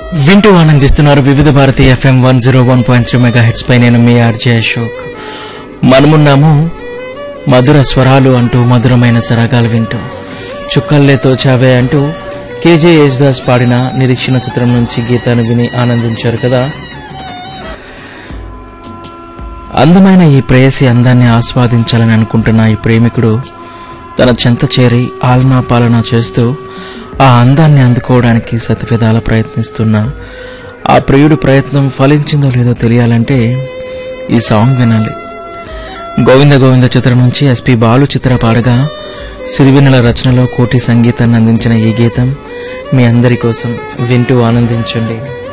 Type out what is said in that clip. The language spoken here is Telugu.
వింటూ ఆనందిస్తున్నారు Vividh Bharati FM one zero one point three mega hertz పై నేను మీ ఆర్జే అశోక్ మనమున్నాము మధుర స్వరాలు అంటూ మధురమైన సరాగాలు వింటూ చుక్కల్లే తోచావే అంటూ కేజే యేసుదాస్ పాడిన నిరీక్షణ చిత్రం నుంచి గీతాన్ని విని ఆనందించారు కదా అందమైన ఈ ప్రేయసి అందాన్ని ఆస్వాదించాలని అనుకుంటున్న ఈ ప్రేమికుడు తన చెంత చేరి ఆలనా పాలన చేస్తూ ఆ అందాన్ని అందుకోవడానికి శతవిధాల ప్రయత్నిస్తున్న ఆ ప్రియుడు ప్రయత్నం ఫలించిందో లేదో తెలియాలంటే ఈ సాంగ్ వినాలి గోవింద గోవింద చిత్రం నుంచి ఎస్పి బాలు చిత్ర పాడగా సిరివెన్నెల రచనలో కోటి సంగీతాన్ని అందించిన ఈ గీతం మీ అందరి కోసం వింటూ ఆనందించండి